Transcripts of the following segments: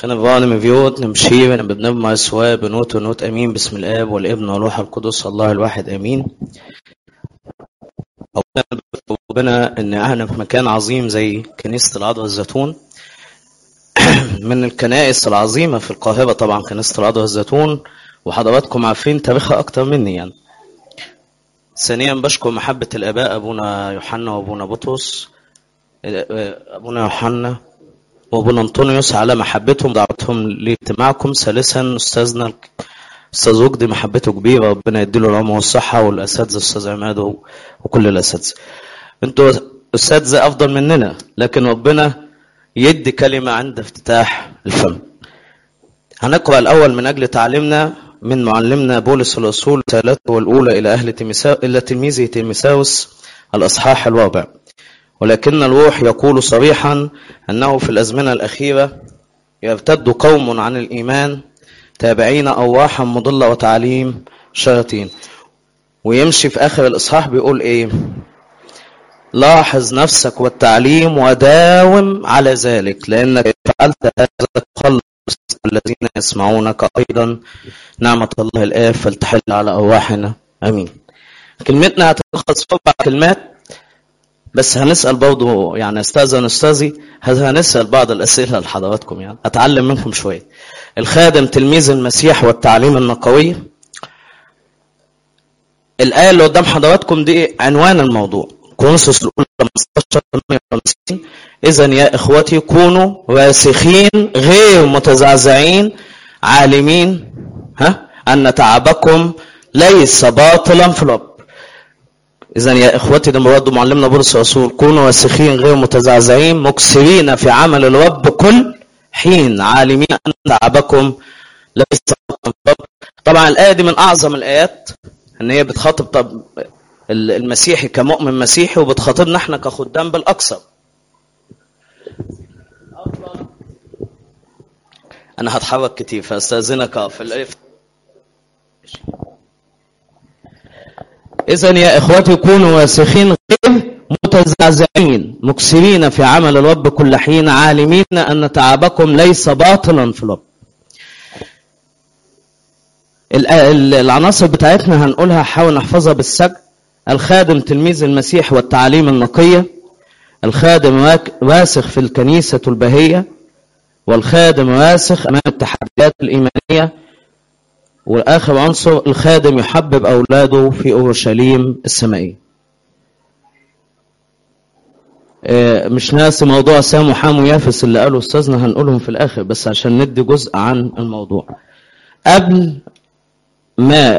خنفان مفيوت نمشي بنبنب ما سوا بنوت ونوت امين بسم الاب والابن والروح القدس الله الواحد امين ربنا ان احنا في مكان عظيم زي كنيسه العضو الزيتون من الكنائس العظيمه في القاهره طبعا كنيسه العضو الزيتون وحضراتكم عارفين تاريخها اكتر مني يعني ثانيا بشكر محبه الاباء ابونا يوحنا وابونا بطرس ابونا يوحنا وابونا انطونيوس على محبتهم دعوتهم لاجتماعكم ثالثا استاذنا استاذ وجدي محبته كبيره ربنا يديله العمر والصحه والاساتذه استاذ عماد وكل الاساتذه انتوا اساتذه افضل مننا لكن ربنا يدي كلمه عند افتتاح الفم هنقرا الاول من اجل تعليمنا من معلمنا بولس الرسول رسالته الاولى الى اهل تيمساوس الى تلميذه تيمساوس الاصحاح الرابع ولكن الروح يقول صريحا انه في الازمنه الاخيره يرتد قوم عن الايمان تابعين ارواحا مضله وتعليم شياطين ويمشي في اخر الاصحاح بيقول ايه لاحظ نفسك والتعليم وداوم على ذلك لانك فعلت هذا تخلص الذين يسمعونك ايضا نعمه الله الاب فلتحل على ارواحنا امين كلمتنا هتلخص في اربع كلمات بس هنسال برضه يعني استاذن استاذي هنسال بعض الاسئله لحضراتكم يعني اتعلم منكم شويه الخادم تلميذ المسيح والتعليم النقوي الايه اللي قدام حضراتكم دي عنوان الموضوع كورنثوس الاولى 15 58 اذا يا اخوتي كونوا راسخين غير متزعزعين عالمين ها ان تعبكم ليس باطلا في الرب إذا يا إخوتي ده مراد معلمنا بولس الرسول كونوا راسخين غير متزعزعين مكسرين في عمل الرب كل حين عالمين أن تعبكم ليس طبعا الآية دي من أعظم الآيات إن هي بتخاطب طب المسيحي كمؤمن مسيحي وبتخاطبنا احنا كخدام بالأكثر أنا هتحرك كتير فأستأذنك في الألف إذا يا إخوتي كونوا راسخين غير متزعزعين مكسرين في عمل الرب كل حين عالمين أن تعبكم ليس باطلا في الرب. العناصر بتاعتنا هنقولها حاول نحفظها بالسجع الخادم تلميذ المسيح والتعاليم النقية الخادم راسخ في الكنيسة البهية والخادم راسخ أمام التحديات الإيمانية واخر عنصر الخادم يحبب اولاده في اورشليم السمائيه مش ناسي موضوع سام وحام ويافس اللي قاله استاذنا هنقولهم في الاخر بس عشان ندي جزء عن الموضوع قبل ما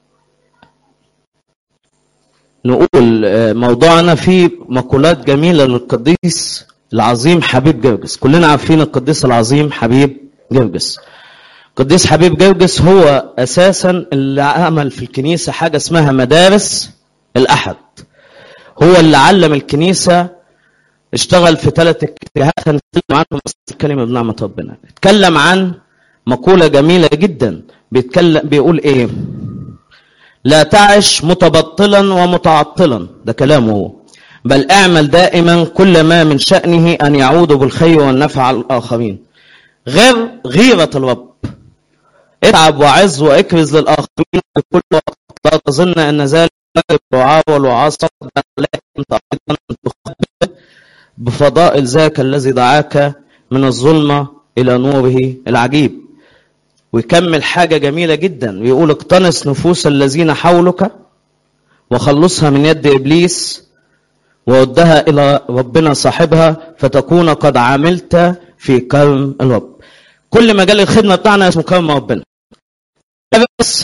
نقول موضوعنا فيه مقولات جميله للقديس العظيم حبيب جرجس كلنا عارفين القديس العظيم حبيب جرجس قديس حبيب جرجس هو اساسا اللي عمل في الكنيسه حاجه اسمها مدارس الاحد هو اللي علم الكنيسه اشتغل في ثلاث اتجاهات هنتكلم عنهم بس الكلمه بنعمه ربنا اتكلم عن مقوله جميله جدا بيتكلم بيقول ايه لا تعش متبطلا ومتعطلا ده كلامه هو بل اعمل دائما كل ما من شأنه أن يعود بالخير والنفع على الآخرين غير غيرة الرب اتعب وعز واكرز للآخرين في كل وقت لا تظن أن ذلك الرعاة والوعاة صدقا لكن أيضا تخبر بفضائل ذاك الذي دعاك من الظلمة إلى نوره العجيب ويكمل حاجة جميلة جدا ويقول اقتنص نفوس الذين حولك وخلصها من يد إبليس وودها إلى ربنا صاحبها فتكون قد عملت في كرم الرب كل مجال الخدمة بتاعنا اسمه كرم ربنا بس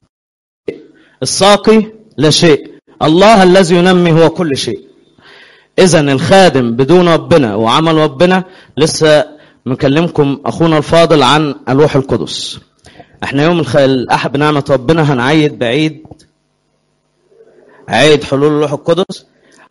الساقي لا شيء الله الذي ينمي هو كل شيء إذا الخادم بدون ربنا وعمل ربنا لسه مكلمكم أخونا الفاضل عن الروح القدس احنا يوم الأحد بنعمة ربنا هنعيد بعيد عيد حلول الروح القدس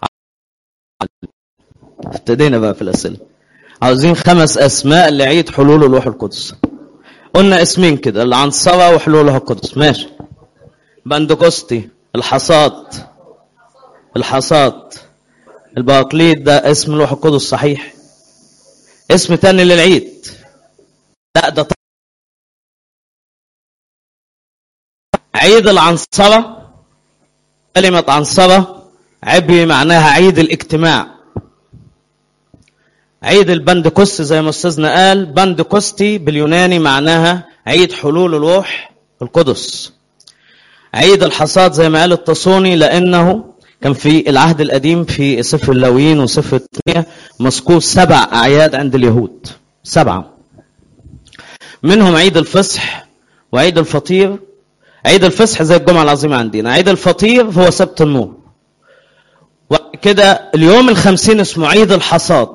ابتدينا بقى في الأسئلة عاوزين خمس أسماء لعيد حلول الروح القدس قلنا اسمين كده العنصرة وحلول الروح القدس ماشي بندقسطي الحصاد الحصاد الباقليد ده اسم الروح القدس صحيح اسم تاني للعيد لا ده عيد العنصرة كلمة عنصرة عبري معناها عيد الاجتماع عيد البندكوست زي ما استاذنا قال بندكوستي باليوناني معناها عيد حلول الروح القدس عيد الحصاد زي ما قال التصوني لانه كان في العهد القديم في سفر اللاويين وسفر التنية مذكور سبع اعياد عند اليهود سبعه منهم عيد الفصح وعيد الفطير عيد الفصح زي الجمعه العظيمه عندنا عيد الفطير هو سبت النور وكده اليوم الخمسين اسمه عيد الحصاد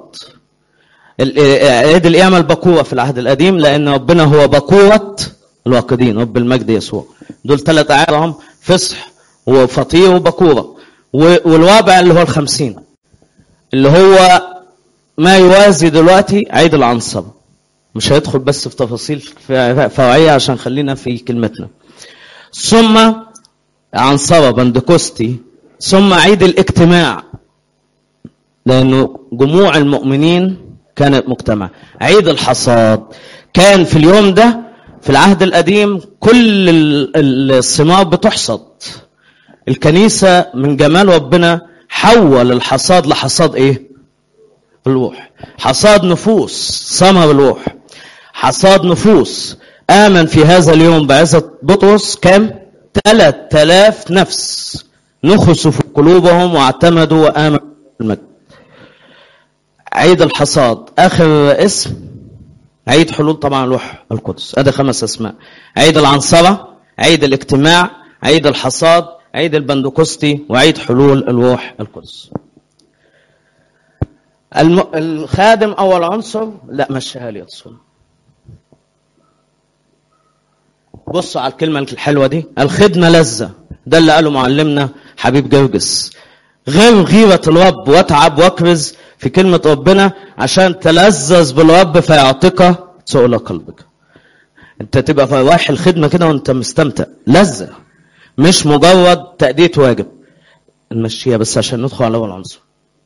عيد القيامة البكورة في العهد القديم لأن ربنا هو بكورة الواقدين رب المجد يسوع دول ثلاث أعياد هم فصح وفطير وبكورة والوابع اللي هو الخمسين اللي هو ما يوازي دلوقتي عيد العنصر مش هيدخل بس في تفاصيل فرعية عشان خلينا في كلمتنا ثم عنصرة بندكوستي ثم عيد الاجتماع لأنه جموع المؤمنين كانت مجتمع عيد الحصاد كان في اليوم ده في العهد القديم كل الثمار بتحصد الكنيسة من جمال ربنا حول الحصاد لحصاد ايه الروح حصاد نفوس ثمر الروح حصاد نفوس آمن في هذا اليوم بعزة بطرس كام 3000 نفس نخسوا في قلوبهم واعتمدوا وآمنوا بالمجد عيد الحصاد آخر اسم عيد حلول طبعا الروح القدس هذا خمس أسماء عيد العنصرة عيد الاجتماع عيد الحصاد عيد البندقسطي وعيد حلول الروح القدس الم... الخادم أول عنصر لا مشيها لي الصلاة بصوا على الكلمة الحلوة دي الخدمة لذة ده اللي قاله معلمنا حبيب جرجس غير غيرة الرب واتعب واكرز في كلمة ربنا عشان تلذذ بالرب فيعطيك سؤل قلبك انت تبقى رايح الخدمة كده وانت مستمتع لذة مش مجرد تأدية واجب نمشيها بس عشان ندخل على اول عنصر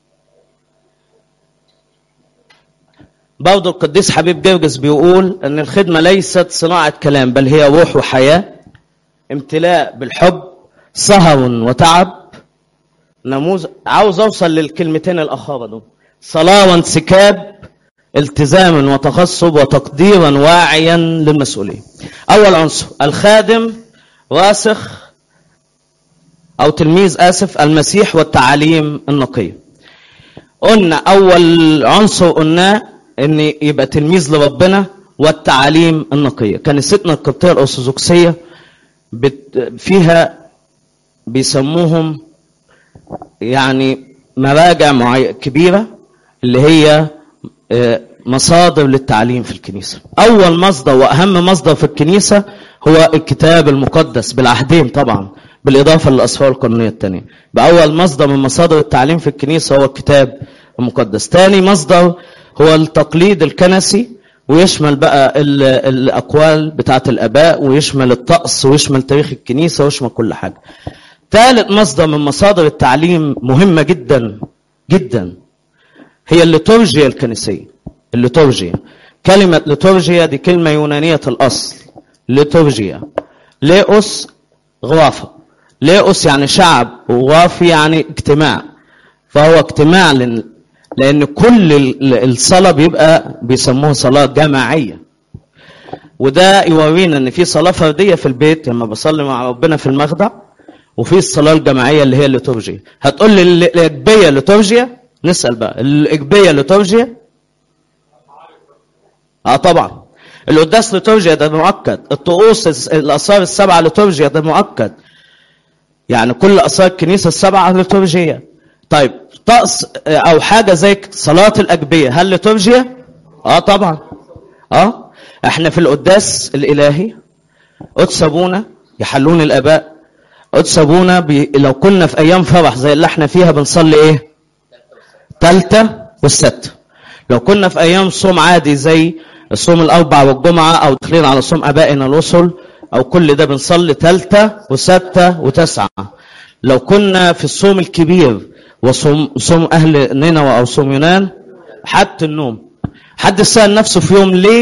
برضه القديس حبيب جرجس بيقول ان الخدمة ليست صناعة كلام بل هي روح وحياة امتلاء بالحب سهر وتعب نموذج عاوز اوصل للكلمتين الاخرى دول صلاه وانسكاب التزاما وتخصب وتقديرا واعيا للمسؤوليه اول عنصر الخادم راسخ او تلميذ اسف المسيح والتعاليم النقيه قلنا اول عنصر قلناه ان يبقى تلميذ لربنا والتعاليم النقيه كنيستنا القبطيه الارثوذكسيه فيها بيسموهم يعني مراجع كبيرة اللي هي مصادر للتعليم في الكنيسة أول مصدر وأهم مصدر في الكنيسة هو الكتاب المقدس بالعهدين طبعا بالإضافة للأسفار القانونية الثانية بأول مصدر من مصادر التعليم في الكنيسة هو الكتاب المقدس ثاني مصدر هو التقليد الكنسي ويشمل بقى الأقوال بتاعة الآباء ويشمل الطقس ويشمل تاريخ الكنيسة ويشمل كل حاجة ثالث مصدر من مصادر التعليم مهمة جدا جدا هي الليتورجيا الكنسية الليتورجيا كلمة ليتورجيا دي كلمة يونانية الأصل ليتورجيا ليئوس غرافة ليئوس يعني شعب وغافي يعني اجتماع فهو اجتماع لأن, لأن كل الصلاة بيبقى بيسموها صلاة جماعية وده يورينا ان في صلاة فردية في البيت لما بصلي مع ربنا في المخدع وفي الصلاة الجماعية اللي هي الليتورجيا هتقول لي الإجبية ليتورجيا نسأل بقى الإجبية ليتورجيا اه طبعا القداس ليتورجيا ده مؤكد الطقوس الآثار السبعة ليتورجيا ده مؤكد يعني كل آثار الكنيسة السبعة ليتورجيا طيب طقس أو حاجة زي صلاة الأجبية هل ليتورجيا؟ اه طبعا اه احنا في القداس الإلهي قدس أبونا يحلون الآباء قدس ابونا بي... لو كنا في ايام فرح زي اللي احنا فيها بنصلي ايه تالتة والستة لو كنا في ايام صوم عادي زي الصوم الاربع والجمعة او داخلين على صوم ابائنا الرسل او كل ده بنصلي تالتة وستة وتسعة لو كنا في الصوم الكبير وصوم صوم اهل نينوى او صوم يونان حتى النوم حد سأل نفسه في يوم ليه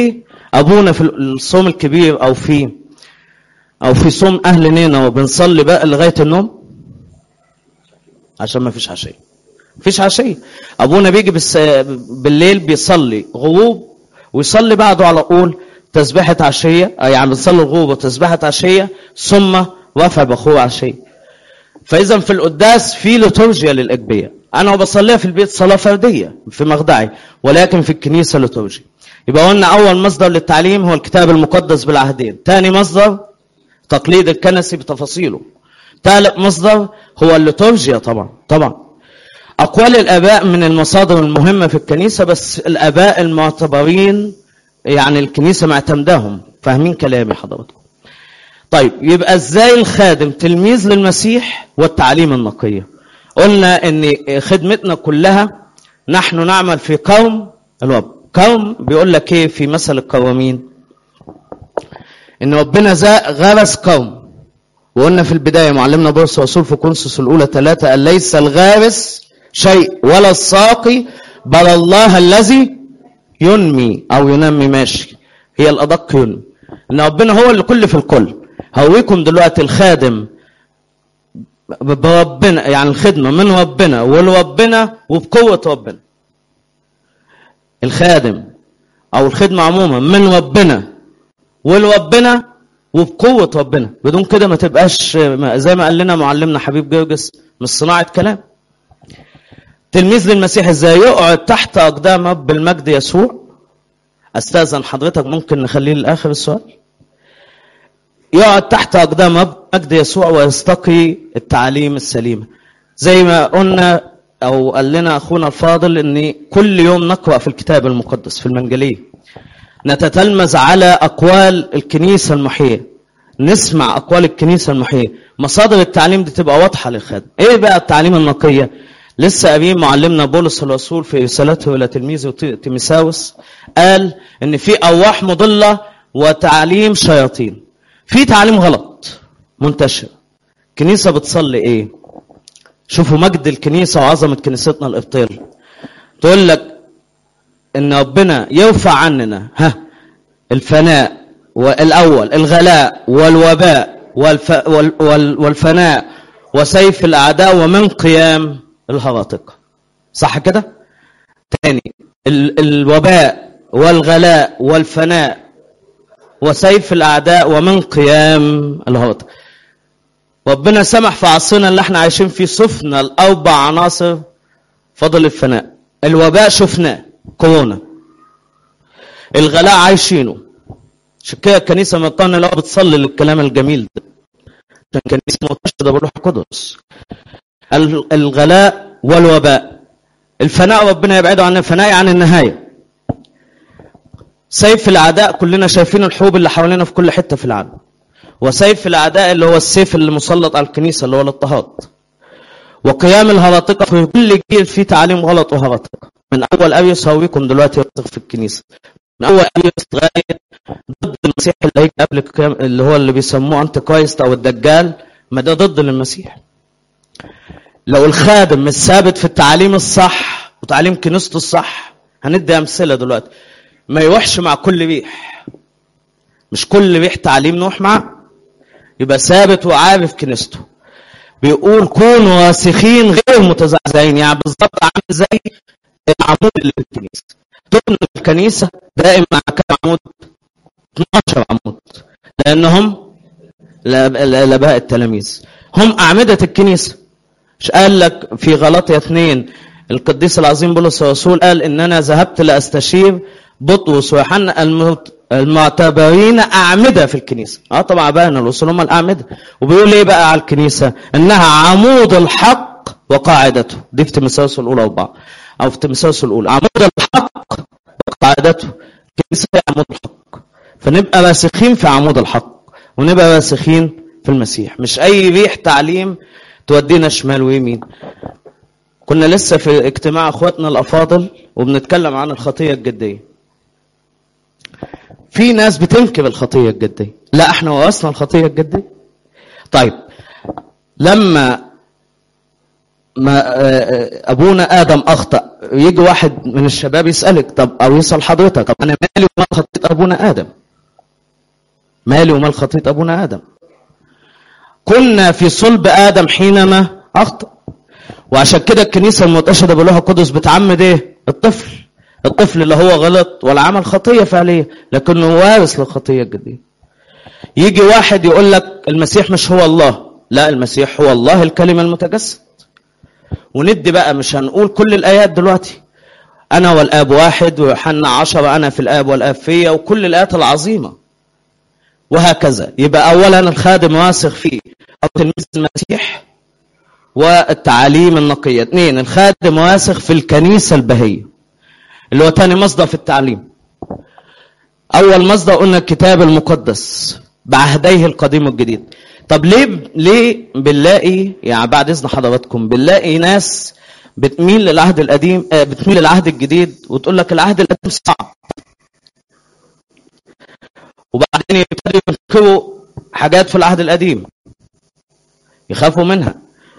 ابونا في الصوم الكبير او في او في صوم اهل نينا وبنصلي بقى لغايه النوم عشان ما فيش عشيه مفيش عشيه ابونا بيجي بالس... بالليل بيصلي غروب ويصلي بعده على طول تسبيحه عشيه يعني بنصلي الغروب وتسبيحه عشيه ثم رفع بخور عشيه فاذا في القداس في ليتورجيا للاجبيه انا وبصليها في البيت صلاه فرديه في مخدعي ولكن في الكنيسه ليتورجيا يبقى قلنا اول مصدر للتعليم هو الكتاب المقدس بالعهدين ثاني مصدر تقليد الكنسي بتفاصيله ثالث مصدر هو الليتورجيا طبعا طبعا اقوال الاباء من المصادر المهمه في الكنيسه بس الاباء المعتبرين يعني الكنيسه معتمداهم فاهمين كلامي حضراتكم طيب يبقى ازاي الخادم تلميذ للمسيح والتعليم النقيه قلنا ان خدمتنا كلها نحن نعمل في قوم الوب قوم بيقول لك ايه في مثل القوامين ان ربنا غرس قوم وقلنا في البدايه معلمنا بولس رسول في كونسوس الاولى ثلاثه قال ليس الغارس شيء ولا الساقي بل الله الذي ينمي او ينمي ماشي هي الادق ينمي ان ربنا هو اللي كل في الكل هويكم دلوقتي الخادم بربنا يعني الخدمة من ربنا ولربنا وبقوة ربنا الخادم أو الخدمة عموما من ربنا ولربنا وبقوة ربنا بدون كده ما تبقاش زي ما قال لنا معلمنا حبيب جرجس مش صناعة كلام تلميذ للمسيح ازاي يقعد تحت أقدام بالمجد يسوع استاذن حضرتك ممكن نخليه لآخر السؤال يقعد تحت أقدام مجد يسوع ويستقي التعاليم السليمة زي ما قلنا أو قال لنا أخونا الفاضل أن كل يوم نقرأ في الكتاب المقدس في المنجلية نتتلمذ على أقوال الكنيسة المحية نسمع أقوال الكنيسة المحية مصادر التعليم دي تبقى واضحة للخادم إيه بقى التعليم النقية لسه قبيل معلمنا بولس الرسول في رسالته إلى تلميذه تيمساوس قال إن في أرواح مضلة وتعليم شياطين في تعليم غلط منتشر كنيسة بتصلي ايه شوفوا مجد الكنيسة وعظمة كنيستنا الإبطال تقول لك ان ربنا يرفع عننا ها الفناء والأول الغلاء والوباء والف وال وال والفناء وسيف الأعداء ومن قيام الهراطقة صح كده تاني ال الوباء والغلاء والفناء وسيف الأعداء ومن قيام الهوط ربنا سمح في عصرنا اللي احنا عايشين فيه صفنا الأربع عناصر فضل الفناء الوباء شفناه كورونا الغلاء عايشينه عشان كده الكنيسة مطلنا لو بتصلي للكلام الجميل ده عشان الكنيسة مرتشدة بالروح القدس الغلاء والوباء الفناء ربنا يبعده عن الفناء عن النهايه سيف الأعداء كلنا شايفين الحروب اللي حوالينا في كل حتة في العالم وسيف الأعداء اللي هو السيف اللي مسلط على الكنيسة اللي هو الاضطهاد وقيام الهراطقة في كل جيل فيه تعاليم غلط وهراطقة من أول أبيس هويكم دلوقتي يرتق في الكنيسة من أول أبيس لغاية ضد المسيح اللي هيجي قبل القيام اللي هو اللي بيسموه أنت كرايست أو الدجال ما ده ضد المسيح لو الخادم مش ثابت في التعليم الصح وتعليم كنيسته الصح هندي أمثلة دلوقتي ما يوحش مع كل ريح مش كل ريح تعليم نوح معاه يبقى ثابت وعارف كنيسته بيقول كونوا راسخين غير متزعزعين يعني بالظبط عامل زي العمود اللي في الكنيسه تبنى الكنيسه دائما مع كم عمود 12 عمود لانهم الاباء التلاميذ هم اعمده الكنيسه مش قال لك في غلطية اثنين القديس العظيم بولس الرسول قال ان انا ذهبت لاستشير بطرس ويوحنا المعتبرين أعمدة في الكنيسة اه طبعا ابائنا الرسل هم الأعمدة وبيقول ايه بقى على الكنيسة انها عمود الحق وقاعدته دي في تيموثاوس الأولى أربعة أو في تيموثاوس الأولى عمود الحق وقاعدته الكنيسة هي عمود الحق فنبقى راسخين في عمود الحق ونبقى راسخين في المسيح مش أي ريح تعليم تودينا شمال ويمين كنا لسه في اجتماع اخواتنا الافاضل وبنتكلم عن الخطيه الجديه في ناس بتنكب الخطيه الجديه لا احنا ورثنا الخطيه الجديه طيب لما ما ابونا ادم اخطا يجي واحد من الشباب يسألك طب أو يسأل حضرتك طب أنا مالي ومال خطية أبونا آدم مالي ومال خطية أبونا آدم كنا في صلب آدم حينما أخطأ وعشان كده الكنيسة المتأشدة بالروح القدس بتعمد إيه؟ الطفل الطفل اللي هو غلط ولا عمل خطية فعلية لكنه وارث للخطية الجديدة يجي واحد يقول لك المسيح مش هو الله لا المسيح هو الله الكلمة المتجسد وندي بقى مش هنقول كل الآيات دلوقتي أنا والآب واحد ويوحنا عشرة أنا في الآب والآب فيا وكل الآيات العظيمة وهكذا يبقى أولا الخادم واثق فيه أو تلميذ المسيح والتعاليم النقية اثنين الخادم واثق في الكنيسة البهية اللي هو تاني مصدر في التعليم أول مصدر قلنا الكتاب المقدس بعهديه القديم والجديد طب ليه ليه بنلاقي يعني بعد اذن حضراتكم بنلاقي ناس بتميل للعهد القديم آه بتميل للعهد الجديد وتقول لك العهد القديم صعب وبعدين يبتدوا ينكروا حاجات في العهد القديم يخافوا منها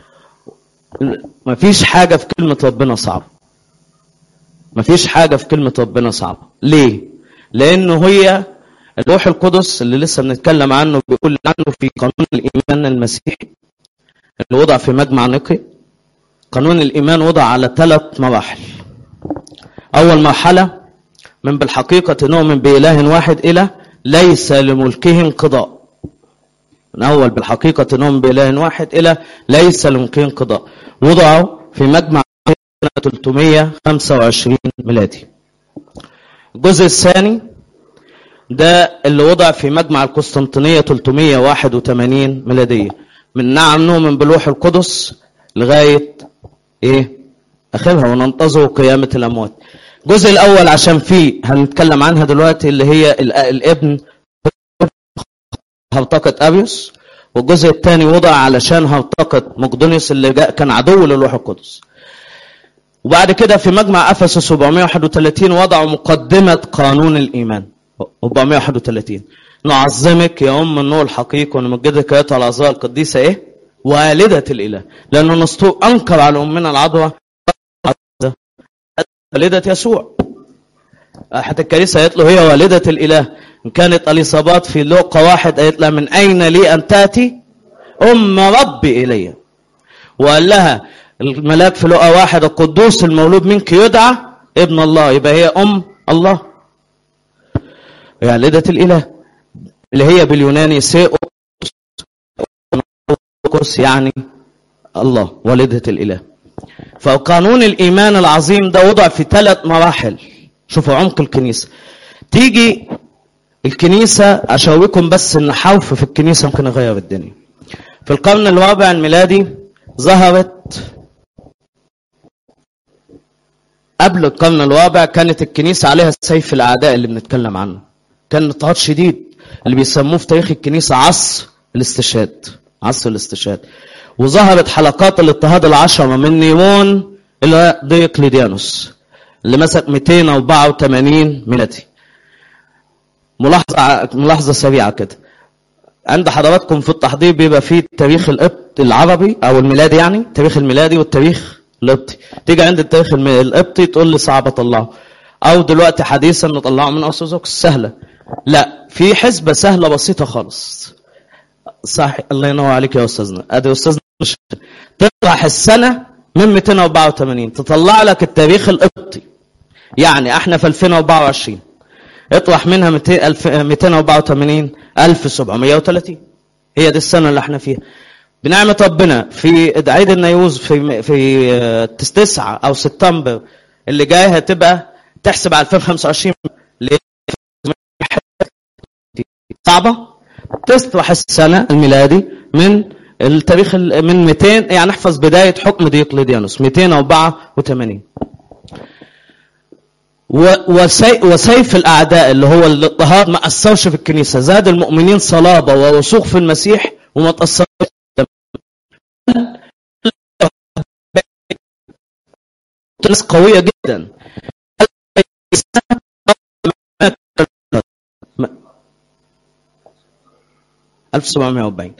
مفيش حاجة في كلمة ربنا صعبة مفيش حاجة في كلمة ربنا صعبة ليه؟ لأنه هي الروح القدس اللي لسه بنتكلم عنه بيقول عنه في قانون الإيمان المسيحي اللي وضع في مجمع نقي قانون الإيمان وضع على ثلاث مراحل أول مرحلة من بالحقيقة نؤمن بإله واحد إلى ليس لملكه انقضاء من أول بالحقيقة نؤمن بإله واحد إلى ليس لملكه انقضاء وضعوا في مجمع 325 ميلادي الجزء الثاني ده اللي وضع في مجمع القسطنطينية 381 ميلادية من نعم نؤمن بالروح القدس لغاية ايه اخرها وننتظر قيامة الاموات الجزء الاول عشان فيه هنتكلم عنها دلوقتي اللي هي الابن هرطقة ابيوس والجزء الثاني وضع علشان هرطقة مقدونيوس اللي جاء كان عدو للروح القدس وبعد كده في مجمع افسس 431 وضعوا مقدمة قانون الايمان 431 نعظمك يا ام النور الحقيقي ونمجدك يا العذراء القديسه ايه؟ والده الاله لان النسطور انكر على امنا العذراء والده يسوع حتى الكنيسه قالت له هي والده الاله ان كانت اليصابات في لوقا واحد قالت لها من اين لي ان تاتي ام ربي الي وقال لها الملاك في لوقا واحد القدوس المولود منك يدعى ابن الله يبقى هي ام الله والدة الإله اللي هي باليوناني سيئوس يعني الله والدة الإله فقانون الإيمان العظيم ده وضع في ثلاث مراحل شوفوا عمق الكنيسة تيجي الكنيسة أشاوركم بس إن حوف في الكنيسة ممكن يغير الدنيا في القرن الرابع الميلادي ظهرت قبل القرن الرابع كانت الكنيسة عليها سيف الأعداء اللي بنتكلم عنه كان اضطهاد شديد اللي بيسموه في تاريخ الكنيسة عصر الاستشهاد عصر الاستشهاد وظهرت حلقات الاضطهاد العشرة من نيرون إلى ديوكليديانوس اللي مسك 284 ميلادي ملاحظة ملاحظة سريعة كده عند حضراتكم في التحضير بيبقى فيه تاريخ القبط العربي أو الميلادي يعني التاريخ الميلادي والتاريخ القبطي تيجي عند التاريخ القبطي تقول لي صعب أطلعه أو دلوقتي حديثا نطلعه من أرثوذكس سهلة لا في حسبة سهلة بسيطة خالص صح الله ينور عليك يا أستاذنا أدي أستاذنا مش تطرح السنة من 284 تطلع لك التاريخ القبطي يعني احنا في 2024 اطرح منها 284 1730 هي دي السنة اللي احنا فيها بنعمة ربنا في عيد النيروز في في 9 او سبتمبر اللي جاي هتبقى تحسب على 2025 صعبة تطرح السنة الميلادي من التاريخ من 200 يعني نحفظ بداية حكم ديوقليديانوس 284 وسيف الأعداء اللي هو الاضطهاد ما أثرش في الكنيسة زاد المؤمنين صلابة ورسوخ في المسيح وما تأثرش ناس قوية جدا 1740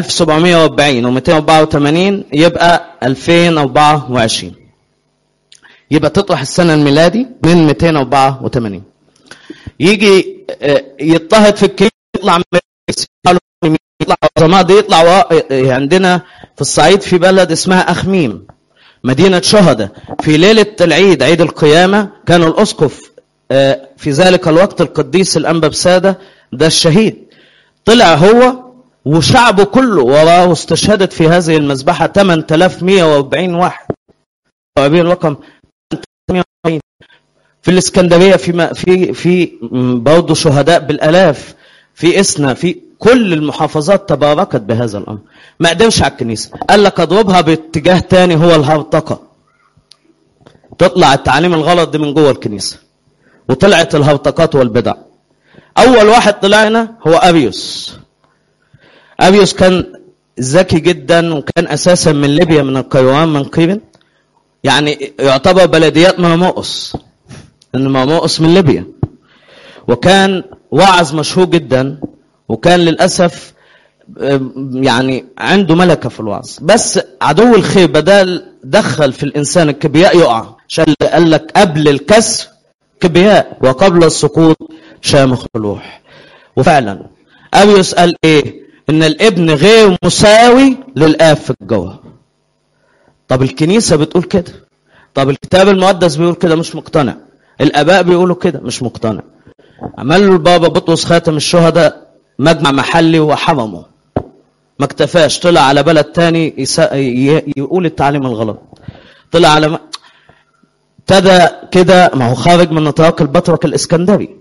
1740 و284 يبقى 2024 يبقى تطرح السنة الميلادي من 284 يجي آه، يضطهد في الكنيسة يطلع من يطلع العظماء دي يطلع وا- عندنا في الصعيد في بلد اسمها أخميم مدينة شهداء في ليلة العيد عيد القيامة كان الأسقف آه، في ذلك الوقت القديس الأنبا بسادة ده الشهيد طلع هو وشعبه كله وراه واستشهدت في هذه المذبحة 8140 واحد تعبير رقم 840 في الإسكندرية في ما- في في م، برضه شهداء بالآلاف في إسنا في كل المحافظات تباركت بهذا الأمر ما قدرش على الكنيسة قال لك اضربها باتجاه تاني هو الهرطقة تطلع التعليم الغلط دي من جوه الكنيسة وطلعت الهرطقات والبدع أول واحد طلعنا هو أبيوس أبيوس كان ذكي جدا وكان أساسا من ليبيا من القيروان من قيبل يعني يعتبر بلديات مرموقس ان مرموقس من ليبيا وكان واعظ مشهور جدا وكان للاسف آم، يعني عنده ملكه في الوعظ بس عدو الخير بدل دخل في الانسان الكبرياء يقع عشان قال لك قبل الكسر كبرياء وقبل السقوط شامخ الروح وفعلا ابيوس قال ايه ان الابن غير مساوي للاب في الجوهر طب الكنيسة بتقول كده طب الكتاب المقدس بيقول كده مش مقتنع الآباء بيقولوا كده مش مقتنع عمل له البابا بطرس خاتم الشهداء مجمع محلي وحرمه ما اكتفاش طلع على بلد تاني يسا... ي... يقول التعليم الغلط طلع على م... ابتدى كده ما هو خارج من نطاق البطرك الاسكندري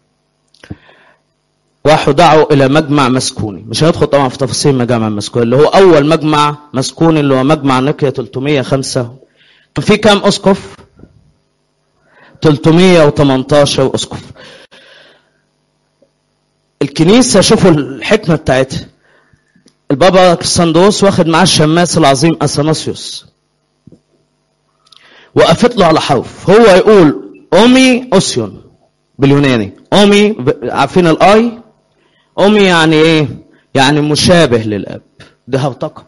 راحوا دعوا الى مجمع مسكوني مش هندخل طبعا في تفاصيل مجمع مسكوني اللي هو اول مجمع مسكوني اللي هو مجمع نقيا 305 كان في كام اسقف 318 اسقف الكنيسه شوفوا الحكمه بتاعتها البابا كريستاندوس واخد معاه الشماس العظيم اثناسيوس وقفت له على حرف هو يقول اومي اوسيون باليوناني اومي ب- عارفين الاي أمي يعني إيه؟ يعني مشابه للأب دي هرطقة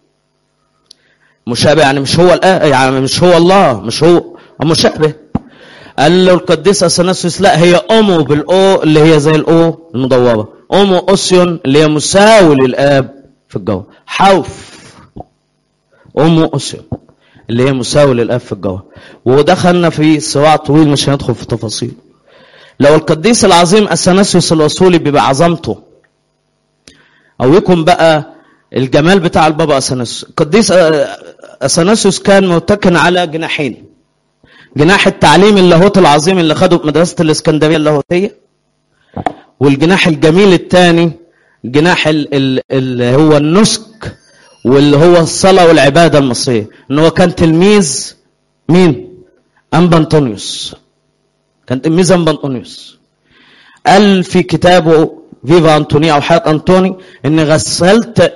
مشابه يعني مش هو الأب يعني مش هو الله مش هو هو مشابه قال له القديس اثناسيوس لا هي امه بالاو اللي هي زي الاو المدوره امه اوسيون اللي هي مساوي للاب في الجو حوف امه اوسيون اللي هي مساوي للاب في الجو ودخلنا في صراع طويل مش هندخل في تفاصيل لو القديس العظيم اثناسيوس الوصولي بيبقى عظمته او يكون بقى الجمال بتاع البابا اثناسيوس القديس اثناسيوس كان متكن على جناحين جناح التعليم اللاهوت العظيم اللي خده بمدرسه الاسكندريه اللاهوتيه والجناح الجميل الثاني جناح ال- ال- اللي هو النسك واللي هو الصلاه والعباده المصريه ان هو كان تلميذ مين انبا انطونيوس كان تلميذ انبا انطونيوس قال في كتابه فيفا انطوني او حياه انطوني ان غسلت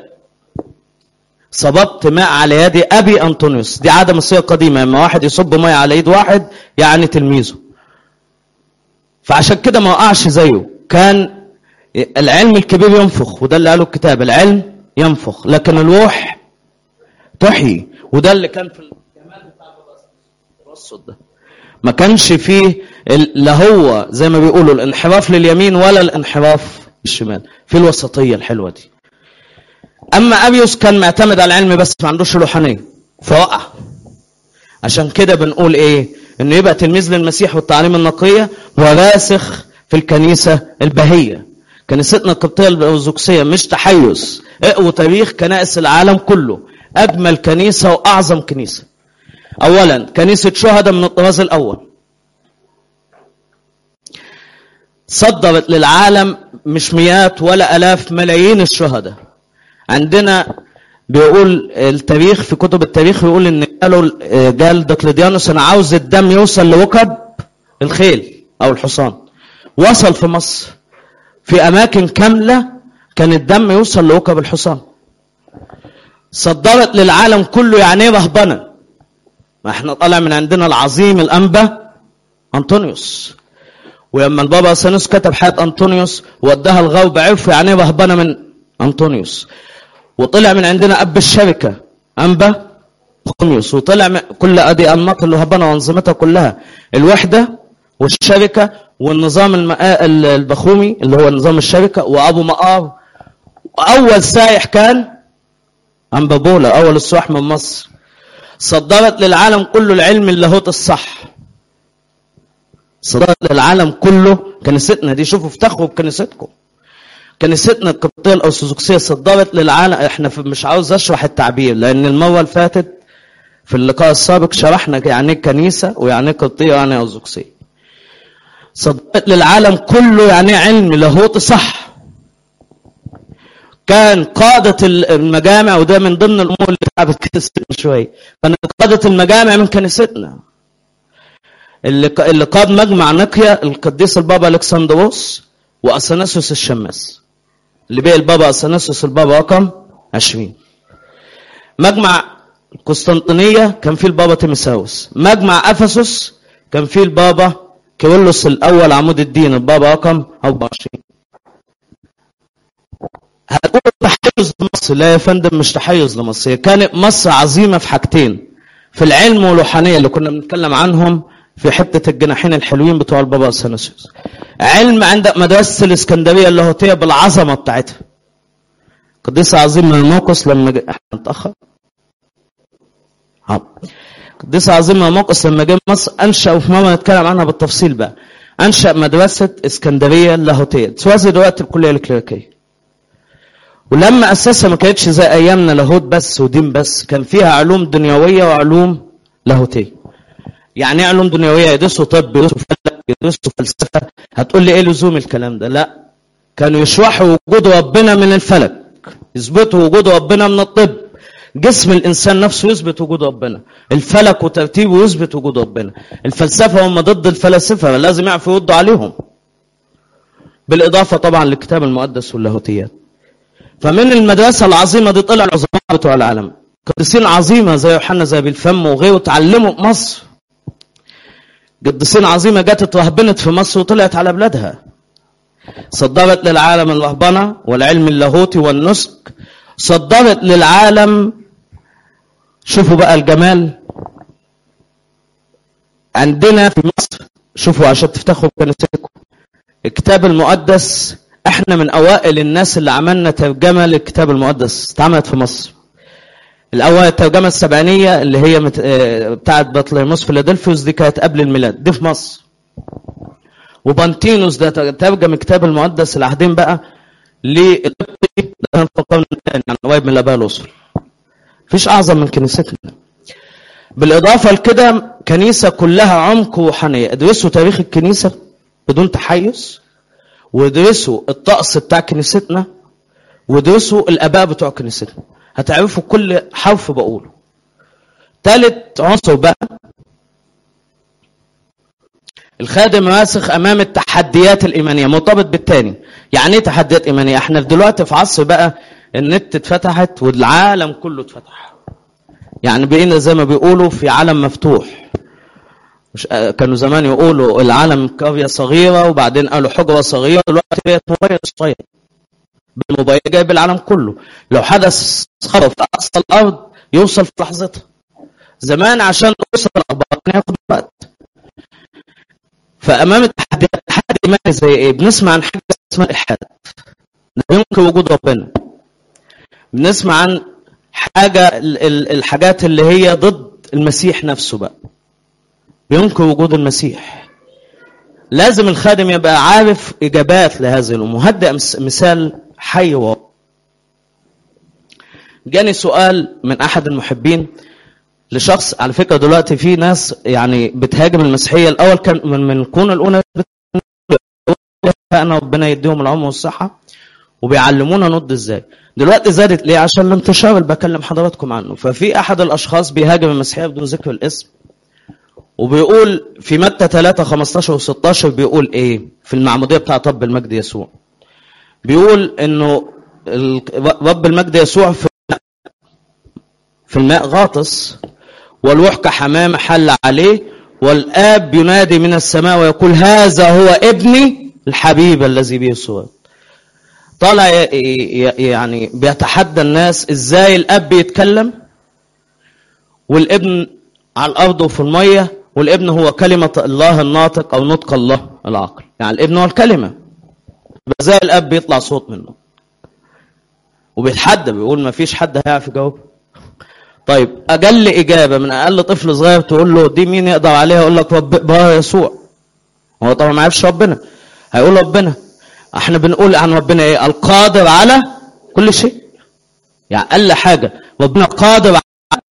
صببت ماء على يد ابي انطونيوس دي عاده مصريه قديمه لما واحد يصب ماء على يد واحد يعني تلميذه فعشان كده ما وقعش زيه كان العلم الكبير ينفخ وده اللي قاله الكتاب العلم ينفخ لكن الروح تحيي وده اللي كان في الجمال بتاع التوسط ده ما كانش فيه ال- لا هو زي ما بيقولوا الانحراف لليمين ولا الانحراف للشمال في الوسطيه الحلوه دي اما ابيوس كان معتمد على العلم بس ما عندوش روحانيه فوقع عشان كده بنقول ايه انه يبقى تلميذ للمسيح والتعليم النقيه وراسخ في الكنيسه البهيه كنيستنا القبطيه الارثوذكسيه مش تحيز اقوى تاريخ كنائس العالم كله اجمل كنيسه واعظم كنيسه اولا كنيسه شهداء من الطراز الاول صدرت للعالم مش مئات ولا الاف ملايين الشهداء عندنا بيقول التاريخ في كتب التاريخ بيقول ان قالوا قال دقلديانوس انا عاوز الدم يوصل لوكب الخيل او الحصان وصل في مصر في اماكن كامله كان الدم يوصل لوكب الحصان صدرت للعالم كله يعني ايه رهبنه ما احنا طالع من عندنا العظيم الانبا انطونيوس ولما البابا اثنوس كتب حياه انطونيوس وداها الغرب عرفوا يعني ايه رهبنه من انطونيوس وطلع من عندنا اب الشركه انبا خميس وطلع م- كل ادي انماط الوهبنه وانظمتها كلها الوحده والشركه والنظام المقا... ال- البخومي اللي هو نظام الشركه وابو مقار واول سايح كان امبابولا اول السواح من مصر صدرت للعالم كله العلم اللاهوت الصح صدرت للعالم كله كنيستنا دي شوفوا افتخروا بكنيستكم كنيستنا القبطيه الارثوذكسيه صدرت للعالم احنا في مش عاوز اشرح التعبير لان المره اللي فاتت في اللقاء السابق شرحنا يعني ايه كنيسه ويعني ايه قبطيه ويعني ايه ارثوذكسيه صدرت للعالم كله يعني ايه علم لاهوت صح كان قادة المجامع وده من ضمن الأمور اللي تعبت كنيستنا شوية كان قادة المجامع من كنيستنا اللي اللي قاد مجمع نقيا القديس البابا الكسندروس واثناسيوس الشماس اللي بقى البابا اثناسيوس البابا رقم 20 مجمع قسطنطينيه كان فيه البابا تيمساوس مجمع افسس كان فيه البابا كيرلس الاول عمود الدين البابا رقم 24 هتقول تحيز لمصر لا يا فندم مش تحيز لمصر هي كانت مصر عظيمه في حاجتين في العلم والروحانيه اللي كنا بنتكلم عنهم في حته الجناحين الحلوين بتوع البابا اثناسيوس علم عند مدرسه الاسكندريه اللاهوتيه بالعظمه بتاعتها قديس عظيم من الموقس لما ج... احنا متاخر ها قديس عظيم من الموقس لما جه مصر انشا وفي ماما نتكلم عنها بالتفصيل بقى انشا مدرسه اسكندريه اللاهوتيه توازي دلوقتي الكليه الكليريكيه ولما اسسها ما كانتش زي ايامنا لاهوت بس ودين بس كان فيها علوم دنيويه وعلوم لاهوتيه يعني ايه علوم دنيويه يدرسوا طب يدرسوا فلك يدرسوا فلسفه هتقول لي ايه لزوم الكلام ده لا كانوا يشرحوا وجود ربنا من الفلك يثبتوا وجود ربنا من الطب جسم الانسان نفسه يثبت وجود ربنا الفلك وترتيبه يثبت وجود ربنا الفلسفه هم ضد الفلاسفه لازم يعرفوا يردوا عليهم بالاضافه طبعا للكتاب المقدس واللاهوتيات فمن المدرسه العظيمه دي طلع العظماء بتوع العالم قديسين عظيمه زي يوحنا زي بالفم وغيره اتعلموا في مصر قديسين عظيمه جت اترهبنت في مصر وطلعت على بلادها صدرت للعالم الرهبنه والعلم اللاهوتي والنسك صدرت للعالم شوفوا بقى الجمال عندنا في مصر شوفوا عشان تفتخروا بكنيستكم الكتاب المقدس احنا من اوائل الناس اللي عملنا ترجمه للكتاب المقدس اتعملت في مصر الاول الترجمه السبعينيه اللي هي مت... آه، بتاعت بطليموس فيلادلفيوس دي كانت قبل الميلاد دي في مصر وبانتينوس ده ترجم الكتاب المقدس العهدين بقى للقبطي ده في القرن الثاني يعني قريب من الاباء الاصل مفيش اعظم من كنيستنا بالاضافه لكده كنيسه كلها عمق وروحانيه ادرسوا تاريخ الكنيسه بدون تحيز وادرسوا الطقس بتاع كنيستنا وادرسوا الاباء بتوع كنيستنا هتعرفوا كل حرف بقوله ثالث عنصر بقى الخادم راسخ امام التحديات الايمانيه مرتبط بالتاني يعني ايه تحديات ايمانيه احنا دلوقتي في عصر بقى النت اتفتحت والعالم كله اتفتح يعني بقينا زي ما بيقولوا في عالم مفتوح مش كانوا زمان يقولوا العالم قريه صغيره وبعدين قالوا حجره صغيره دلوقتي بقت موبايل صغير بالموبايل جايب العالم كله لو حدث خطر في اقصى الارض يوصل في لحظتها زمان عشان توصل الاخبار كان ياخد وقت فامام التحديات تحدي ايماني زي ايه بنسمع عن حاجه اسمها الالحاد لا يمكن وجود ربنا بنسمع عن حاجه ال- ال- الحاجات اللي هي ضد المسيح نفسه بقى ينكر وجود المسيح لازم الخادم يبقى عارف اجابات لهذه الامور هدي أمس- مثال حي و جاني سؤال من احد المحبين لشخص على فكره دلوقتي في ناس يعني بتهاجم المسيحيه الاول كان من من الكون الاولى انا ربنا يديهم العمر والصحه وبيعلمونا نرد ازاي دلوقتي زادت ليه عشان الانتشار اللي بكلم حضراتكم عنه ففي احد الاشخاص بيهاجم المسيحيه بدون ذكر الاسم وبيقول في متى 3 15 و16 بيقول ايه في المعموديه بتاع رب المجد يسوع بيقول انه ال- رب المجد يسوع في في الماء غاطس والروح كحمامه حل عليه والاب ينادي من السماء ويقول هذا هو ابني الحبيب الذي به سرور طالع ي- ي- يعني بيتحدى الناس ازاي الاب بيتكلم والابن على الارض وفي الميه والابن هو كلمه الله الناطق او نطق الله العاقل يعني الابن هو الكلمه زي الاب بيطلع صوت منه وبيتحدى بيقول ما فيش حد هيعرف يجاوب طيب اجل اجابه من اقل طفل صغير تقول له دي مين يقدر عليها يقول لك رب بابا يسوع هو طبعا ما يعرفش ربنا هيقول ربنا احنا بنقول عن ربنا ايه القادر على كل شيء يعني اقل حاجه ربنا قادر على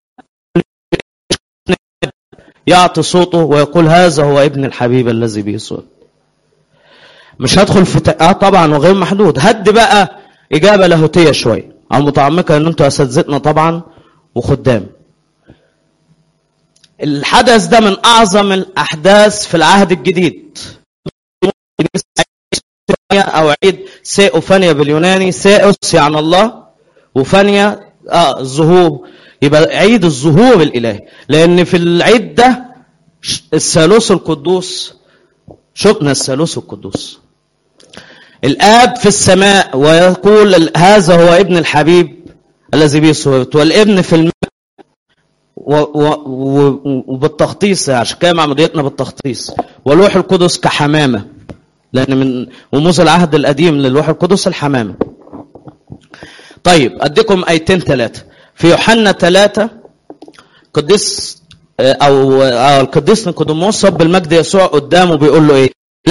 يعطي صوته ويقول هذا هو ابن الحبيب الذي به صوت مش هدخل في ت... اه طبعا وغير محدود هد بقى اجابه لاهوتيه شويه او متعمقه ان انتوا اساتذتنا طبعا وخدام الحدث ده من اعظم الاحداث في العهد الجديد او عيد سيئو فانيا باليوناني سيئوس يعني الله وفانيا اه الظهور يبقى عيد الظهور الالهي لان في العيد ده الثالوث القدوس شفنا الثالوث القدوس الاب في السماء ويقول هذا هو ابن الحبيب الذي به سررت والابن في الماء و و و وبالتخطيص عشان كده معموديتنا بالتخطيص والروح القدس كحمامه لان من رموز العهد القديم للروح القدس الحمامه طيب اديكم ايتين ثلاثه في يوحنا ثلاثة قديس او أو القديس نيقوديموس صب المجد يسوع قدامه بيقول له ايه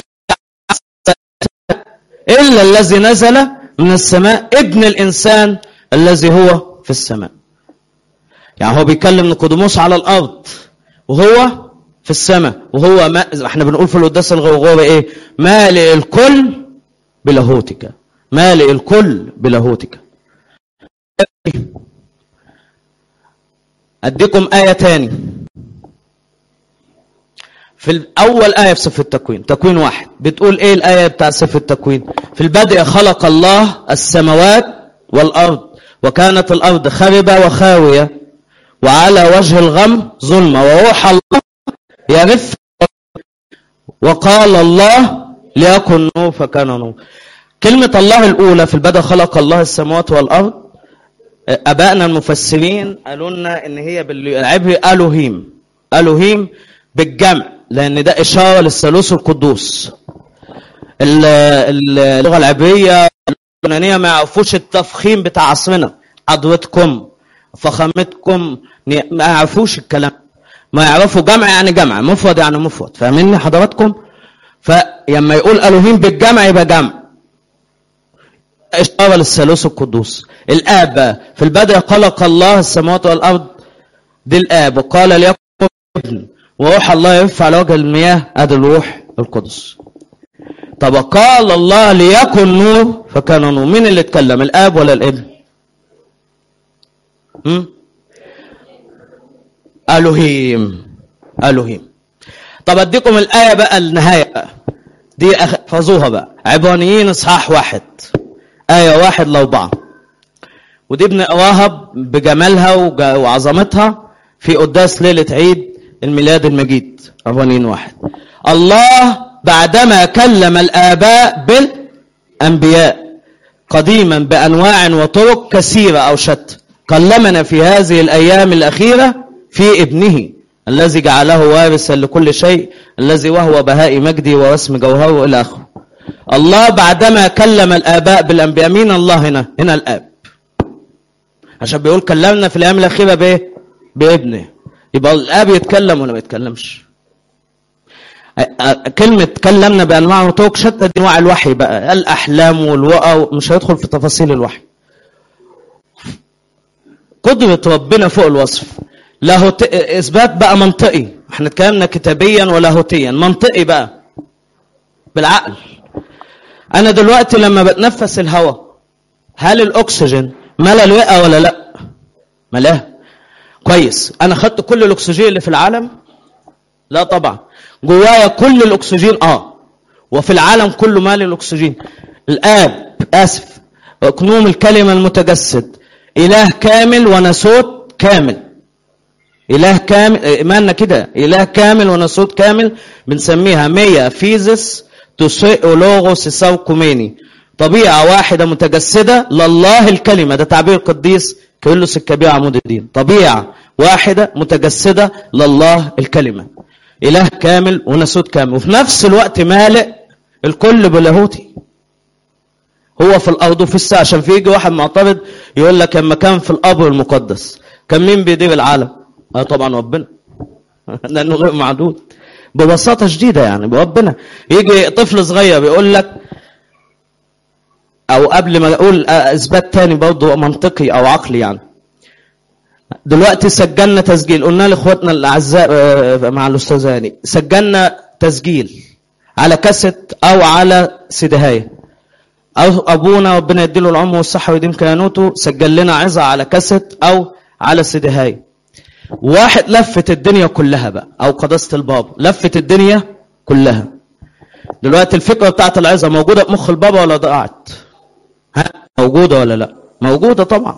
الا الذي نزل من السماء ابن الانسان الذي هو في السماء يعني هو بيكلم نيقوديموس على الارض وهو في السماء وهو ما احنا بنقول في القداس الغوغوبة ايه مالئ الكل بلاهوتك مالئ الكل بلاهوتك اديكم آية تاني في أول آية في سفر التكوين تكوين واحد بتقول إيه الآية بتاع سفر التكوين في البدء خلق الله السماوات والأرض وكانت الأرض خربة وخاوية وعلى وجه الغم ظلمة وروح الله يرف وقال الله ليكن نور فكان نور كلمة الله الأولى في البدء خلق الله السماوات والأرض ابائنا المفسرين قالوا لنا ان هي بالعبري الوهيم الوهيم بالجمع لان ده اشاره للثالوث القدوس اللغه العبريه اليونانيه ما يعرفوش التفخيم بتاع عصرنا عضوتكم فخامتكم ما يعرفوش الكلام ما يعرفوا جمع يعني جمع مفرد يعني مفرد فاهميني حضراتكم فلما يقول الوهيم بالجمع يبقى جمع إشارة للثالوث القدوس الآب في البدء خلق الله السماوات والأرض دي الآب وقال ليكن ابن وروح الله يرفع على وجه المياه هذا الروح القدس طب قال الله ليكن نور فكان نور مين اللي اتكلم الآب ولا الابن م? ألوهيم ألوهيم طب أديكم الآية بقى النهاية بقى دي احفظوها بقى عبرانيين إصحاح واحد آية واحد لأربعة ودي بنقراها بجمالها وعظمتها في قداس ليلة عيد الميلاد المجيد عبرانيين واحد الله بعدما كلم الآباء بالأنبياء قديما بأنواع وطرق كثيرة أو شتى كلمنا في هذه الأيام الأخيرة في ابنه الذي جعله وارثا لكل شيء الذي وهو بهاء مجدي ورسم جوهره إلى آخره الله بعدما كلم الآباء بالأنبياء مين الله هنا هنا الآب عشان بيقول كلمنا في الأيام الأخيرة بإيه بابنه يبقى الآب يتكلم ولا ما يتكلمش كلمة كلمنا بأنواع وطرق شتى دي أنواع الوحي بقى الأحلام والوقى مش هيدخل في تفاصيل الوحي قدرة ربنا فوق الوصف له إثبات بقى منطقي احنا اتكلمنا كتابيا ولاهوتيا منطقي بقى بالعقل انا دلوقتي لما بتنفس الهواء هل الاكسجين ملا الرئه ولا لا ملاه كويس انا خدت كل الاكسجين اللي في العالم لا طبعا جوايا كل الاكسجين اه وفي العالم كله مال الاكسجين الاب اسف اقنوم الكلمه المتجسد اله كامل وناسوت كامل اله كامل ايماننا كده اله كامل وناسوت كامل بنسميها مية فيزس تسيئولوغوس ساوكوميني طبيعة واحدة متجسدة لله الكلمة ده تعبير القديس كيرلس الكبير عمود الدين طبيعة واحدة متجسدة لله الكلمة إله كامل ونسود كامل وفي نفس الوقت مالئ الكل بلاهوتي هو في الأرض وفي السماء عشان في يجي واحد معترض يقول لك لما كان في القبر المقدس كان مين بيدير العالم؟ اه طبعا ربنا لأنه غير معدود ببساطة شديدة يعني بربنا يجي طفل صغير يقول لك أو قبل ما أقول إثبات تاني برضه منطقي أو عقلي يعني دلوقتي سجلنا تسجيل قلنا لاخواتنا الاعزاء آه، مع الاستاذ هاني سجلنا تسجيل على كاسيت او على سيدهايه او ابونا ربنا يديله العمر والصحه ويديم كيانوته سجل لنا عظه على كاسيت او على سيدهايه واحد لفت الدنيا كلها بقى او قداسه البابا لفت الدنيا كلها دلوقتي الفكره بتاعت العظه موجوده في مخ البابا ولا ضاعت ها موجوده ولا لا موجوده طبعا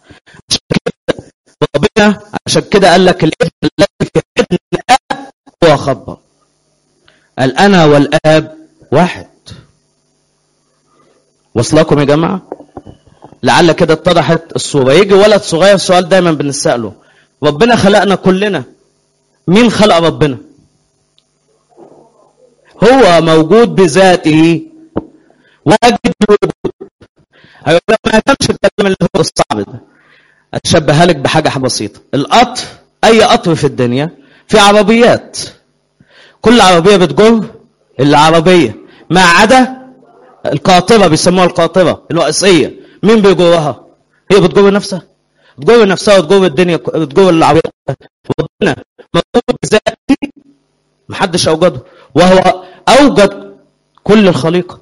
ربنا عشان كده قال لك الابن الذي في ابن الاب هو خبر قال انا والاب واحد وصلكم يا جماعه لعل كده اتضحت الصوره يجي ولد صغير سؤال دايما بنساله ربنا خلقنا كلنا مين خلق ربنا هو موجود بذاته واجد الوجود هيقول لك ما يفهمش الكلام اللي هو الصعب ده اشبهها لك بحاجه بسيطه القطر اي قطر في الدنيا في عربيات كل عربيه بتجر العربيه ما عدا القاطره بيسموها القاطره الرئيسيه مين بيجرها هي بتجر نفسها بتجر نفسها وتجر الدنيا بتجر العربيه ربنا موجود بذاته محدش اوجده وهو اوجد كل الخليقه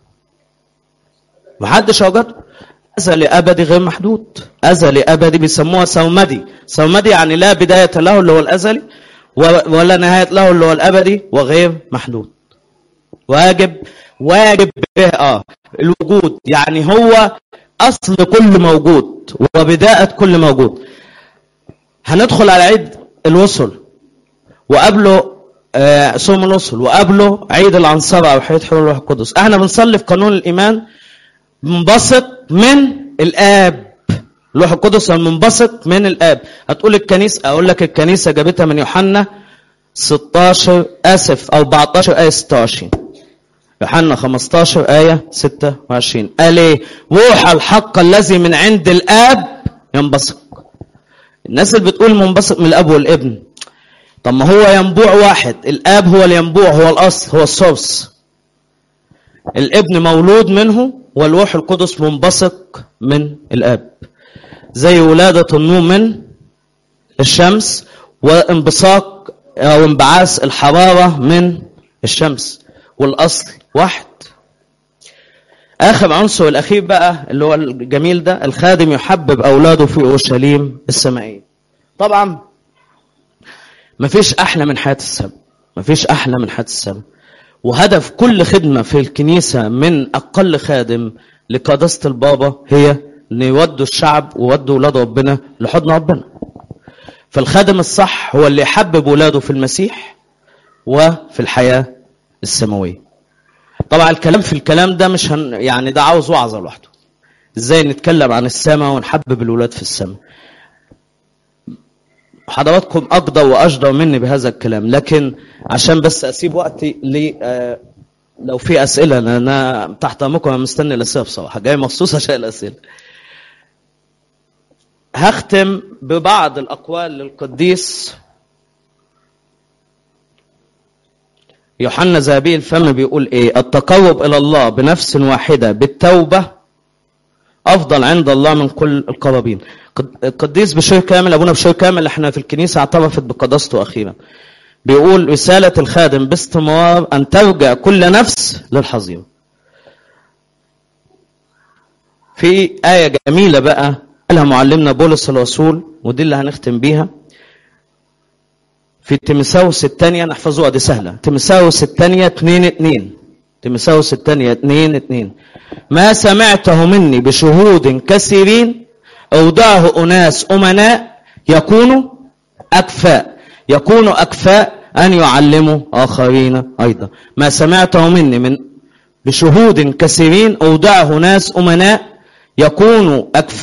محدش اوجده أزلي أبدي غير محدود أزلي أبدي بيسموها سومدي سومدي يعني لا بداية له اللي هو الأزلي ولا نهاية له اللي هو الأبدي وغير محدود واجب واجب به آه الوجود يعني هو أصل كل موجود وبداية كل موجود هندخل على عيد الوصل وقبله آه صوم الوصل وقبله عيد العنصرة أو حياة حلول الروح القدس احنا بنصلي في قانون الإيمان منبسط من الاب لوح القدس المنبسط من الاب هتقول الكنيسه اقول لك الكنيسه جابتها من يوحنا 16 اسف او 14 ايه 26 يوحنا 15 ايه 26 قال ايه روح الحق الذي من عند الاب ينبسط الناس اللي بتقول منبسط من الاب والابن طب ما هو ينبوع واحد الاب هو الينبوع هو الاصل هو السورس الابن مولود منه والروح القدس منبثق من الاب زي ولادة النور من الشمس وانبثاق او انبعاث الحرارة من الشمس والاصل واحد اخر عنصر الاخير بقى اللي هو الجميل ده الخادم يحبب اولاده في اورشليم السمائيه طبعا مفيش احلى من حياه السماء مفيش احلى من حياه السماء وهدف كل خدمة في الكنيسة من أقل خادم لقداسة البابا هي أن يودوا الشعب ويودوا ولاد ربنا لحضن ربنا فالخادم الصح هو اللي يحبب ولاده في المسيح وفي الحياة السماوية طبعا الكلام في الكلام ده مش هن يعني ده عاوز وعظة لوحده ازاي نتكلم عن السماء ونحبب الولاد في السماء حضراتكم أقدر وأجدر مني بهذا الكلام لكن عشان بس أسيب وقتي ل آه لو في أسئلة أنا تحت أمركم أنا مستني الأسئلة بصراحة جاي مخصوص عشان الأسئلة هختم ببعض الأقوال للقديس يوحنا زابيل الفم بيقول ايه التقرب الى الله بنفس واحده بالتوبه افضل عند الله من كل القرابين القديس بشير كامل ابونا بشير كامل احنا في الكنيسه اعترفت بقداسته اخيرا بيقول رساله الخادم باستمرار ان ترجع كل نفس للحظيره في آية جميلة بقى قالها معلمنا بولس الرسول ودي اللي هنختم بيها في تيمساوس الثانية نحفظوها دي سهلة تيمساوس الثانية 2 2 تيمساوس الثانية 2 2 ما سمعته مني بشهود كثيرين أودعه أناس أمناء يكونوا أكفاء يكونوا أكفاء أن يعلموا آخرين أيضا ما سمعته مني من بشهود كثيرين أودعه ناس أمناء يكونوا أكفاء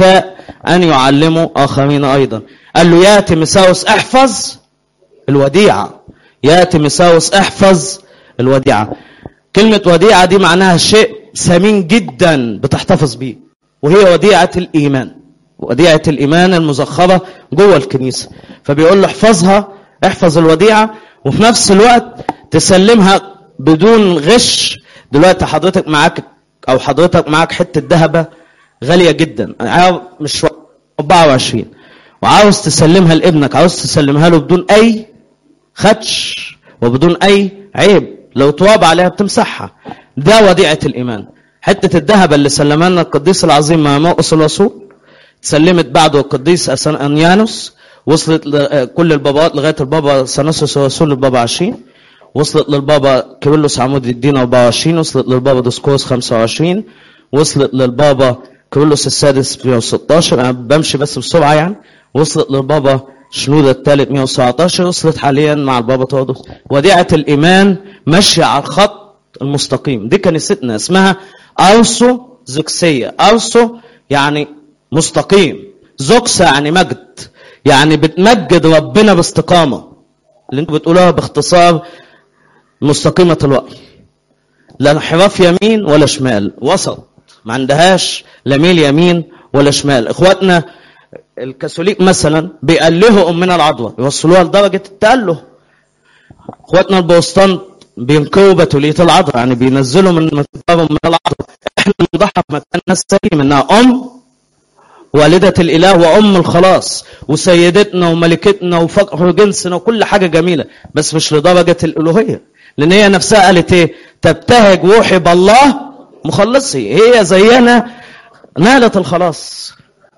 أن يعلموا آخرين أيضا قال له يا تيمساوس احفظ الوديعة يا تيمساوس احفظ الوديعة كلمة وديعة دي معناها شيء ثمين جدا بتحتفظ بيه وهي وديعة الإيمان وديعة الإيمان المزخرة جوه الكنيسة فبيقول له احفظها احفظ الوديعة وفي نفس الوقت تسلمها بدون غش دلوقتي حضرتك معاك أو حضرتك معاك حتة ذهبة غالية جدا مش 24 وعاوز تسلمها لابنك عاوز تسلمها له بدون أي خدش وبدون أي عيب لو تواب عليها بتمسحها ده وديعة الإيمان حتة الذهب اللي سلمها لنا القديس العظيم مع موقس الرسول سلمت بعده القديس أنيانوس وصلت كل البابات لغاية البابا سنسوس الرسول البابا 20 وصلت للبابا كيرلس عمود الدين 24 وصلت للبابا ديسكوس 25 وصلت للبابا كيرلس السادس 116 انا بمشي بس بسرعه يعني وصلت للبابا شنودة الثالث 117 وصلت حاليا مع البابا تودوس وديعة الإيمان ماشية على الخط المستقيم دي كنيستنا اسمها أرسو زوكسية أرسو يعني مستقيم زوكسا يعني مجد يعني بتمجد ربنا باستقامة اللي انتوا بتقولوها باختصار مستقيمة الوقت لا انحراف يمين ولا شمال وسط ما عندهاش لا ميل يمين ولا شمال اخواتنا الكاثوليك مثلا بيألهوا امنا العضوة يوصلوها لدرجة التأله اخواتنا البوسطن بينكروا بتولية العضوة يعني بينزلوا من مكتبهم من العضوة احنا بنضحى في مكان ناس سليم انها ام والدة الإله وأم الخلاص وسيدتنا وملكتنا وفقر جنسنا وكل حاجة جميلة بس مش لدرجة الألوهية لأن هي نفسها قالت إيه تبتهج روحي بالله مخلصي هي زينا نالت الخلاص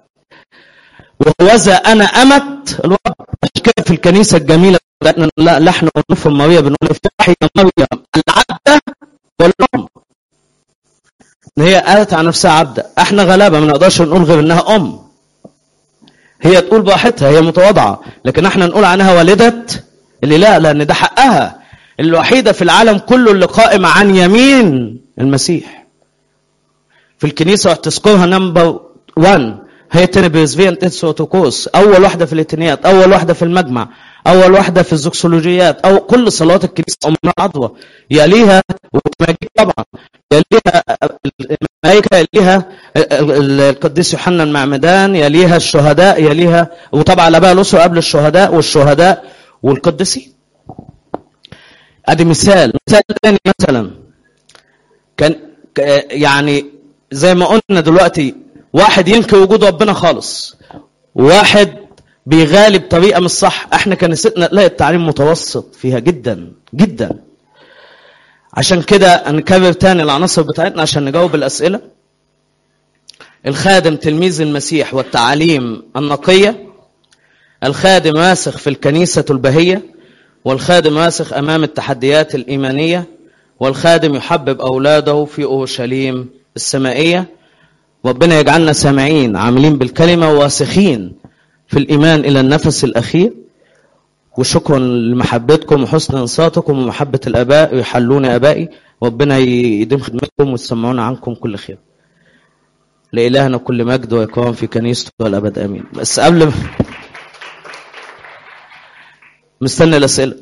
ووذا أنا أمت الوضع عشان كده في الكنيسة الجميلة بتاعتنا لحن أنوف المرية بنقول افتحي يا مريم العبدة والأم ان هي قالت عن نفسها عبدة احنا غلابة ما نقدرش نقول غير انها ام هي تقول براحتها هي متواضعة لكن احنا نقول عنها والدة اللي لا لان ده حقها الوحيدة في العالم كله اللي قائمة عن يمين المسيح في الكنيسة تذكرها نمبر 1 هي تنبرزفين تنسوتوكوس اول واحدة في الاتنيات اول واحدة في المجمع اول واحدة في الزوكسولوجيات او كل صلوات الكنيسة ام العضوة يليها والتماجيد طبعا يليها الملائكة يليها القديس يوحنا المعمدان يليها الشهداء يليها وطبعا الاباء الاسر قبل الشهداء والشهداء والقديسين ادي مثال مثال ثاني مثلا كان يعني زي ما قلنا دلوقتي واحد ينكر وجود ربنا خالص واحد بيغالب طريقه مش صح احنا كنيستنا نلاقي التعليم متوسط فيها جدا جدا عشان كده نكرر تاني العناصر بتاعتنا عشان نجاوب الاسئله الخادم تلميذ المسيح والتعاليم النقيه الخادم راسخ في الكنيسه البهيه والخادم راسخ امام التحديات الايمانيه والخادم يحبب اولاده في اورشليم السمائيه ربنا يجعلنا سامعين عاملين بالكلمه واسخين في الايمان الى النفس الاخير وشكرا لمحبتكم وحسن انصاتكم ومحبه الاباء ويحلون ابائي ربنا يديم خدمتكم ويسمعونا عنكم كل خير لإلهنا كل مجد وإكرام في كنيسته والأبد آمين بس قبل مستني الأسئلة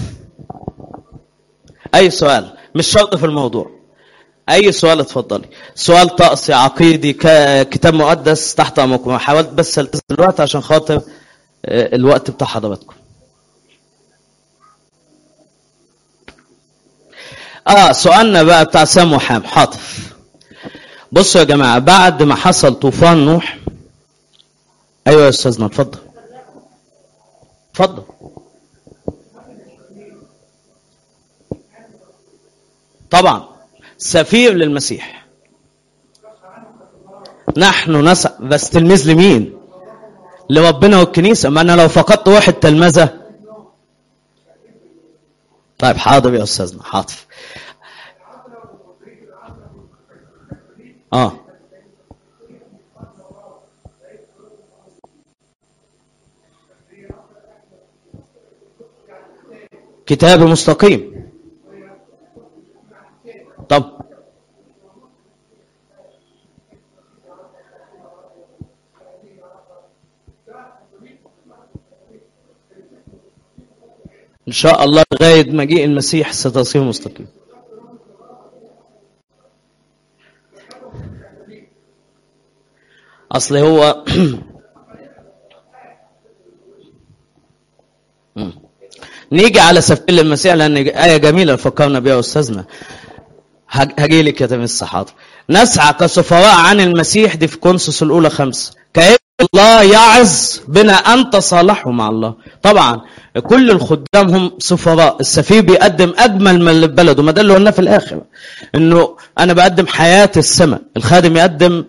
أي سؤال مش شرط في الموضوع أي سؤال اتفضلي سؤال طقسي عقيدي كتاب مقدس تحت أمركم حاولت بس التزم الوقت عشان خاطر الوقت بتاع حضراتكم اه سؤالنا بقى بتاع سام وحام حاطف بصوا يا جماعة بعد ما حصل طوفان نوح ايوه يا استاذنا اتفضل اتفضل طبعا سفير للمسيح نحن نسعى بس تلميذ لمين لربنا والكنيسة ما أنا لو فقدت واحد تلمذة طيب حاضر يا أستاذنا حاضر آه كتاب مستقيم طب إن شاء الله لغاية مجيء المسيح ستصير مستقيم أصل هو نيجي على سبيل المسيح لأن آية جميلة فكرنا بها أستاذنا هجي لك يا تمس حاضر نسعى كسفراء عن المسيح دي في كونسوس الأولى خمسة كأن الله يعز بنا أن تصالحوا مع الله طبعا كل الخدام هم سفراء السفير بيقدم أجمل من البلد وما ده اللي قلناه في الآخر إنه أنا بقدم حياة السماء الخادم يقدم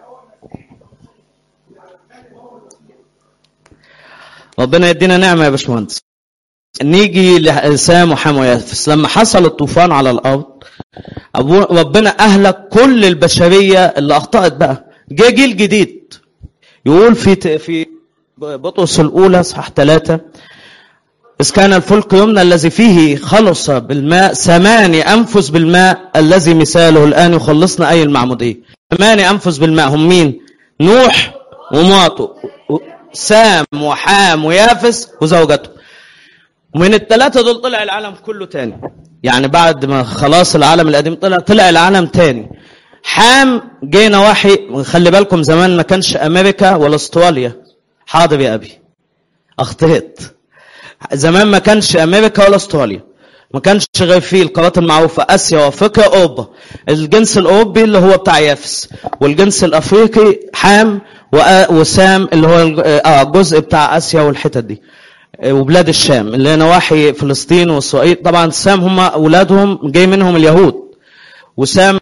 ربنا يدينا نعمة يا باشمهندس نيجي لسام وحام ويافس لما حصل الطوفان على الأرض ربنا أهلك كل البشرية اللي أخطأت بقى جه جيل جديد يقول في في بطرس الأولى صح ثلاثة إذ كان الفلك يمنى الذي فيه خلص بالماء ثماني أنفس بالماء الذي مثاله الآن يخلصنا أي المعمودية ثماني أنفس بالماء هم مين؟ نوح وماته سام وحام ويافس وزوجته ومن الثلاثة دول طلع العالم كله تاني يعني بعد ما خلاص العالم القديم طلع طلع العالم تاني حام جينا وحي خلي بالكم زمان ما كانش امريكا ولا استراليا حاضر يا ابي اخطيت زمان ما كانش امريكا ولا استراليا ما كانش غير في القارات المعروفة آسيا وأفريقيا أوروبا الجنس الأوروبي اللي هو بتاع يافس والجنس الأفريقي حام وسام اللي هو الجزء بتاع آسيا والحتت دي وبلاد الشام اللي هي نواحي فلسطين وإسرائيل طبعا سام هم أولادهم جاي منهم اليهود وسام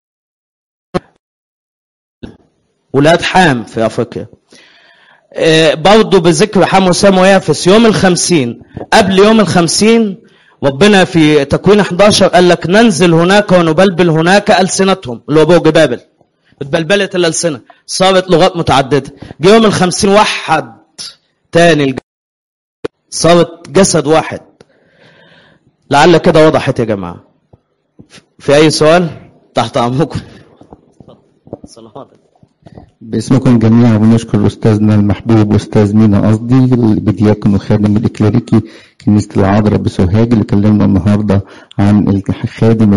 ولاد حام في أفريقيا برضه بذكر حام وسام ويافس يوم الخمسين قبل يوم الخمسين ربنا في تكوين 11 قال لك ننزل هناك ونبلبل هناك ألسنتهم اللي هو برج بابل اتبلبلت الألسنة صارت لغات متعددة جه يوم الخمسين وحد تاني صارت جسد واحد لعل كده وضحت يا جماعة في أي سؤال تحت أمركم باسمكم جميعا بنشكر أستاذنا المحبوب أستاذ مينا قصدي البدياكون وخادم الإكليريكي كنيسة العذراء بسوهاج اللي كلمنا النهاردة عن خادم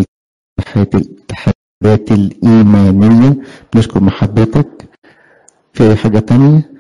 الاتحادات الإيمانية بنشكر محبتك في أي حاجة تانية